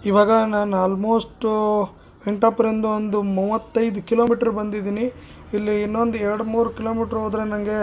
ಇವಾಗ ನಾನು ಆಲ್ಮೋಸ್ಟು ವೆಂಕಟಾಪುರದಿಂದ ಒಂದು ಮೂವತ್ತೈದು ಕಿಲೋಮೀಟ್ರ್ ಬಂದಿದ್ದೀನಿ ಇಲ್ಲಿ ಇನ್ನೊಂದು ಎರಡು ಮೂರು ಕಿಲೋಮೀಟ್ರ್ ಹೋದರೆ ನನಗೆ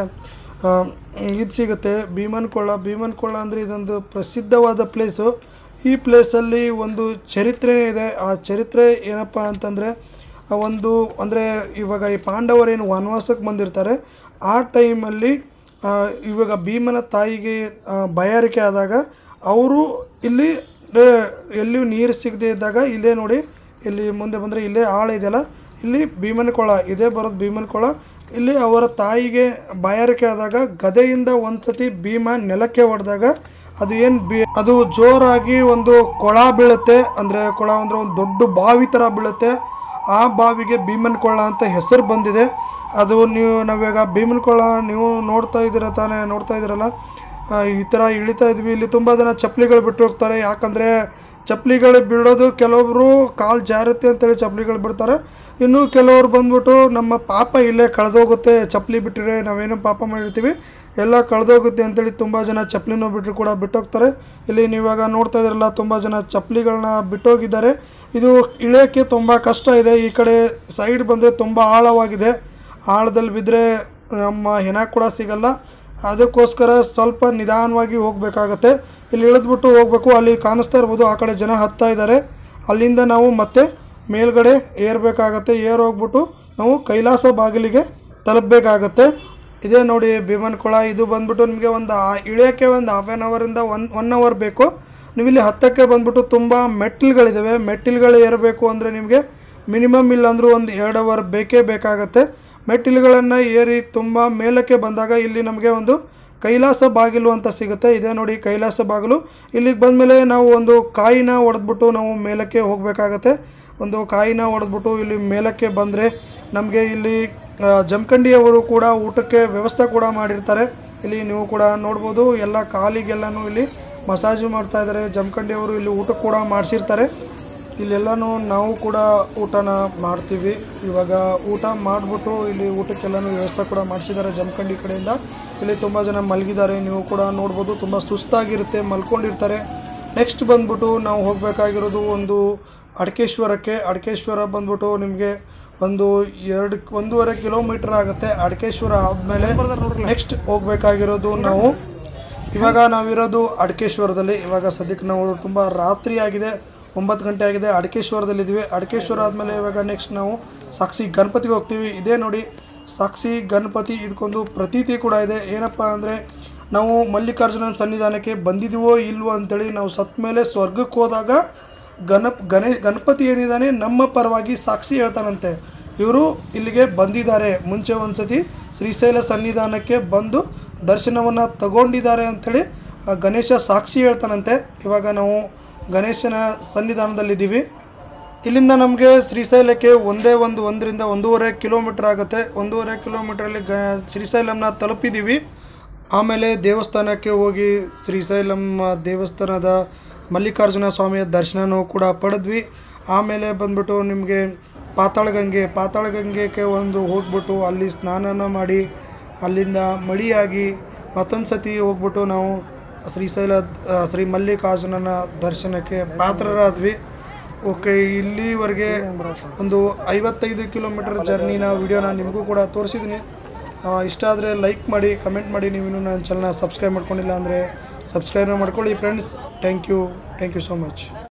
ಇದು ಸಿಗುತ್ತೆ ಭೀಮನ್ಕೊಳ್ಳ ಭೀಮನ್ಕೊಳ್ಳ ಅಂದರೆ ಇದೊಂದು ಪ್ರಸಿದ್ಧವಾದ ಪ್ಲೇಸು ಈ ಪ್ಲೇಸಲ್ಲಿ ಒಂದು ಚರಿತ್ರೆ ಇದೆ ಆ ಚರಿತ್ರೆ ಏನಪ್ಪ ಅಂತಂದರೆ ಆ ಒಂದು ಅಂದರೆ ಇವಾಗ ಈ ಪಾಂಡವರೇನು ವನವಾಸಕ್ಕೆ ಬಂದಿರ್ತಾರೆ ಆ ಟೈಮಲ್ಲಿ ಆ, ಇವಾಗ ಭೀಮನ ತಾಯಿಗೆ ಆ, ಬಾಯಾರಿಕೆ ಆದಾಗ ಅವರು ಇಲ್ಲಿ ಏ, ಎಲ್ಲಿಯೂ ನೀರು ಸಿಗದೆ ಇದ್ದಾಗ ಇಲ್ಲೇ ನೋಡಿ ಇಲ್ಲಿ ಮುಂದೆ ಬಂದರೆ ಇಲ್ಲೇ ಆಳ ಇದೆಯಲ್ಲ ಇಲ್ಲಿ ಭೀಮನ ಕೊಳ ಇದೇ ಬರೋದು ಭೀಮನ ಕೊಳ ಇಲ್ಲಿ ಅವರ ತಾಯಿಗೆ ಬಾಯಾರಿಕೆ ಆದಾಗ ಗದೆಯಿಂದ ಒಂದ್ಸತಿ ಭೀಮ ನೆಲಕ್ಕೆ ಹೊಡೆದಾಗ ಅದು ಏನು ಬಿ ಅದು ಜೋರಾಗಿ ಒಂದು ಕೊಳ ಬೀಳುತ್ತೆ ಅಂದರೆ ಕೊಳ ಅಂದರೆ ಒಂದು ದೊಡ್ಡ ಬಾವಿ ಥರ ಬೀಳುತ್ತೆ ಆ ಬಾವಿಗೆ ಭೀಮನ ಕೊಳ್ಳ ಅಂತ ಹೆಸರು ಬಂದಿದೆ ಅದು ನೀವು ನಾವೀಗ ಭೀಮನ ಕೊಳ್ಳ ನೀವು ನೋಡ್ತಾ ಇದ್ದೀರ ತಾನೇ ನೋಡ್ತಾ ಇದ್ದೀರಲ್ಲ ಆ, ಈ ಥರ ಇಳಿತಾ ಇದ್ವಿ ಇಲ್ಲಿ ತುಂಬ ಜನ ಚಪ್ಪಲಿಗಳು ಬಿಟ್ಟು ಹೋಗ್ತಾರೆ ಯಾಕಂದರೆ ಚಪ್ಪಲಿಗಳು ಬಿಡೋದು ಕೆಲವೊಬ್ಬರು ಕಾಲು ಜಾರುತ್ತೆ ಅಂತೇಳಿ ಚಪ್ಪಲಿಗಳು ಬಿಡ್ತಾರೆ ಇನ್ನು ಕೆಲವರು ಬಂದ್ಬಿಟ್ಟು ನಮ್ಮ ಪಾಪ ಇಲ್ಲೇ ಕಳೆದೋಗುತ್ತೆ ಚಪ್ಪಲಿ ಬಿಟ್ಟರೆ ನಾವೇನು ಪಾಪ ಮಾಡಿರ್ತೀವಿ ಎಲ್ಲ ಕಳೆದೋಗುತ್ತೆ ಅಂತೇಳಿ ತುಂಬ ಜನ ಚಪ್ಪಲಿನೂ ಬಿಟ್ಟರು ಕೂಡ ಬಿಟ್ಟೋಗ್ತಾರೆ ಇಲ್ಲಿ ನೀವಾಗ ನೋಡ್ತಾ ಇದ್ದೀರಲ್ಲ ತುಂಬ ಜನ ಚಪ್ಪಲಿಗಳನ್ನ ಬಿಟ್ಟೋಗಿದ್ದಾರೆ ಇದು ಇಳಿಯೋಕ್ಕೆ ತುಂಬ ಕಷ್ಟ ಇದೆ ಈ ಕಡೆ ಸೈಡ್ ಬಂದರೆ ತುಂಬ ಆಳವಾಗಿದೆ ಆಳದಲ್ಲಿ ಬಿದ್ದರೆ ನಮ್ಮ ಹೆಣ ಕೂಡ ಸಿಗಲ್ಲ ಅದಕ್ಕೋಸ್ಕರ ಸ್ವಲ್ಪ ನಿಧಾನವಾಗಿ ಹೋಗಬೇಕಾಗತ್ತೆ ಇಲ್ಲಿ ಇಳಿದ್ಬಿಟ್ಟು ಹೋಗಬೇಕು ಅಲ್ಲಿ ಕಾಣಿಸ್ತಾ ಇರ್ಬೋದು ಆ ಕಡೆ ಜನ ಹತ್ತಾ ಇದ್ದಾರೆ ಅಲ್ಲಿಂದ ನಾವು ಮತ್ತೆ ಮೇಲ್ಗಡೆ ಏರಬೇಕಾಗತ್ತೆ ಏರ್ ಹೋಗ್ಬಿಟ್ಟು ನಾವು ಕೈಲಾಸ ಬಾಗಿಲಿಗೆ ತಲುಪಬೇಕಾಗತ್ತೆ ಇದೇ ನೋಡಿ ಭೀಮನ್ ಕೊಳ ಇದು ಬಂದ್ಬಿಟ್ಟು ನಿಮಗೆ ಒಂದು ಆ- ಇಳಿಯೋಕ್ಕೆ ಒಂದು ಹಾಫ್ ಆನ್ ಅವರಿಂದ ಒನ್ ಒನ್ ಅವರ್ ಬೇಕು ನೀವು ಇಲ್ಲಿ ಹತ್ತಕ್ಕೆ ಬಂದ್ಬಿಟ್ಟು ತುಂಬ ಮೆಟ್ಟಿಲುಗಳಿದ್ದಾವೆ ಮೆಟ್ಟಿಲುಗಳು ಏರಬೇಕು ಅಂದರೆ ನಿಮಗೆ ಮಿನಿಮಮ್ ಇಲ್ಲಾಂದ್ರೂ ಒಂದು ಎರಡು ಅವರ್ ಬೇಕೇ ಬೇಕಾಗತ್ತೆ ಮೆಟ್ಟಿಲುಗಳನ್ನು ಏರಿ ತುಂಬ ಮೇಲಕ್ಕೆ ಬಂದಾಗ ಇಲ್ಲಿ ನಮಗೆ ಒಂದು ಕೈಲಾಸ ಬಾಗಿಲು ಅಂತ ಸಿಗುತ್ತೆ ಇದೇ ನೋಡಿ ಕೈಲಾಸ ಬಾಗಿಲು ಇಲ್ಲಿಗೆ ಬಂದಮೇಲೆ ನಾವು ಒಂದು ಕಾಯಿನ ಹೊಡೆದ್ಬಿಟ್ಟು ನಾವು ಮೇಲಕ್ಕೆ ಹೋಗಬೇಕಾಗತ್ತೆ ಒಂದು ಕಾಯಿನ ಹೊಡೆದ್ಬಿಟ್ಟು ಇಲ್ಲಿ ಮೇಲಕ್ಕೆ ಬಂದರೆ ನಮಗೆ ಇಲ್ಲಿ ಆ, ಜಮಖಂಡಿಯವರು ಕೂಡ ಊಟಕ್ಕೆ ವ್ಯವಸ್ಥೆ ಕೂಡ ಮಾಡಿರ್ತಾರೆ ಇಲ್ಲಿ ನೀವು ಕೂಡ ನೋಡ್ಬೋದು ಎಲ್ಲ ಕಾಲಿಗೆಲ್ಲನೂ ಇಲ್ಲಿ ಮಸಾಜು ಮಾಡ್ತಾ ಇದ್ದಾರೆ ಜಮಖಂಡಿಯವರು ಇಲ್ಲಿ ಊಟ ಕೂಡ ಮಾಡಿಸಿರ್ತಾರೆ ಇಲ್ಲೆಲ್ಲನೂ ನಾವು ಕೂಡ ಊಟನ ಮಾಡ್ತೀವಿ ಇವಾಗ ಊಟ ಮಾಡಿಬಿಟ್ಟು ಇಲ್ಲಿ ಊಟಕ್ಕೆಲ್ಲನೂ ವ್ಯವಸ್ಥೆ ಕೂಡ ಮಾಡಿಸಿದ್ದಾರೆ ಜಮಖಂಡಿ ಕಡೆಯಿಂದ ಇಲ್ಲಿ ತುಂಬ ಜನ ಮಲಗಿದ್ದಾರೆ ನೀವು ಕೂಡ ನೋಡ್ಬೋದು ತುಂಬ ಸುಸ್ತಾಗಿರುತ್ತೆ ಮಲ್ಕೊಂಡಿರ್ತಾರೆ ನೆಕ್ಸ್ಟ್ ಬಂದ್ಬಿಟ್ಟು ನಾವು ಹೋಗಬೇಕಾಗಿರೋದು ಒಂದು ಅಡಕೇಶ್ವರಕ್ಕೆ ಅಡಕೇಶ್ವರ ಬಂದ್ಬಿಟ್ಟು ನಿಮಗೆ ಒಂದು ಎರಡು ಒಂದೂವರೆ ಕಿಲೋಮೀಟರ್ ಆಗುತ್ತೆ ಅಡಕೇಶ್ವರ ಆದಮೇಲೆ ನೆಕ್ಸ್ಟ್ ಹೋಗಬೇಕಾಗಿರೋದು ನಾವು ಇವಾಗ ನಾವಿರೋದು ಅಡಕೇಶ್ವರದಲ್ಲಿ ಇವಾಗ ಸದ್ಯಕ್ಕೆ ನಾವು ತುಂಬ ರಾತ್ರಿ ಆಗಿದೆ ಒಂಬತ್ತು ಗಂಟೆ ಆಗಿದೆ ಅಡಕೇಶ್ವರದಲ್ಲಿದ್ದೀವಿ ಅಡಕೇಶ್ವರ ಆದಮೇಲೆ ಇವಾಗ ನೆಕ್ಸ್ಟ್ ನಾವು ಸಾಕ್ಷಿ ಗಣಪತಿಗೆ ಹೋಗ್ತೀವಿ ಇದೇ ನೋಡಿ ಸಾಕ್ಷಿ ಗಣಪತಿ ಇದಕ್ಕೊಂದು ಪ್ರತೀತಿ ಕೂಡ ಇದೆ ಏನಪ್ಪ ಅಂದರೆ ನಾವು ಮಲ್ಲಿಕಾರ್ಜುನನ ಸನ್ನಿಧಾನಕ್ಕೆ ಬಂದಿದ್ದೀವೋ ಇಲ್ವೋ ಅಂತೇಳಿ ನಾವು ಸತ್ತ ಮೇಲೆ ಸ್ವರ್ಗಕ್ಕೆ ಹೋದಾಗ ಗಣಪ್ ಗಣೇ ಗಣಪತಿ ಏನಿದ್ದಾನೆ ನಮ್ಮ ಪರವಾಗಿ ಸಾಕ್ಷಿ ಹೇಳ್ತಾನಂತೆ ಇವರು ಇಲ್ಲಿಗೆ ಬಂದಿದ್ದಾರೆ ಮುಂಚೆ ಒಂದು ಸತಿ ಶ್ರೀಶೈಲ ಸನ್ನಿಧಾನಕ್ಕೆ ಬಂದು ದರ್ಶನವನ್ನು ತಗೊಂಡಿದ್ದಾರೆ ಅಂಥೇಳಿ ಆ ಗಣೇಶ ಸಾಕ್ಷಿ ಹೇಳ್ತಾನಂತೆ ಇವಾಗ ನಾವು ಗಣೇಶನ ಸನ್ನಿಧಾನದಲ್ಲಿದ್ದೀವಿ ಇಲ್ಲಿಂದ ನಮಗೆ ಶ್ರೀಶೈಲಕ್ಕೆ ಒಂದೇ ಒಂದು ಒಂದರಿಂದ ಒಂದೂವರೆ ಕಿಲೋಮೀಟ್ರ್ ಆಗುತ್ತೆ ಒಂದೂವರೆ ಕಿಲೋಮೀಟ್ರಲ್ಲಿ ಗ ಶ್ರೀಶೈಲಂನ ತಲುಪಿದ್ದೀವಿ ಆಮೇಲೆ ದೇವಸ್ಥಾನಕ್ಕೆ ಹೋಗಿ ಶ್ರೀಶೈಲಂ ದೇವಸ್ಥಾನದ ಮಲ್ಲಿಕಾರ್ಜುನ ಸ್ವಾಮಿಯ ದರ್ಶನನೂ ಕೂಡ ಪಡೆದ್ವಿ ಆಮೇಲೆ ಬಂದ್ಬಿಟ್ಟು ನಿಮಗೆ ಪಾತಾಳಗಂಗೆ ಪಾತಾಳಗಂಗೆಗೆ ಒಂದು ಹೋಗ್ಬಿಟ್ಟು ಅಲ್ಲಿ ಸ್ನಾನನ ಮಾಡಿ ಅಲ್ಲಿಂದ ಮಡಿಯಾಗಿ ಮತ್ತೊಂದು ಸತಿ ಹೋಗ್ಬಿಟ್ಟು ನಾವು ಶ್ರೀಶೈಲ ಆ, ಶ್ರೀ ಮಲ್ಲಿಕಾರ್ಜುನನ ದರ್ಶನಕ್ಕೆ ಪಾತ್ರರಾದ್ವಿ ಓಕೆ ಇಲ್ಲಿವರೆಗೆ ಒಂದು ಐವತ್ತೈದು ಕಿಲೋಮೀಟರ್ ಜರ್ನಿನ ವಿಡಿಯೋನ ನಿಮಗೂ ಕೂಡ ತೋರಿಸಿದ್ದೀನಿ ಇಷ್ಟ ಆದರೆ ಲೈಕ್ ಮಾಡಿ ಕಮೆಂಟ್ ಮಾಡಿ ನೀವು ಇನ್ನೂ ನನ್ನ ಚಾನಲ್ನ ಸಬ್ಸ್ಕ್ರೈಬ್ ಮಾಡ್ಕೊಂಡಿಲ್ಲ ಅಂದರೆ ಸಬ್ಸ್ಕ್ರೈಬ್ ಮಾಡ್ಕೊಳ್ಳಿ friends thank you thank you so much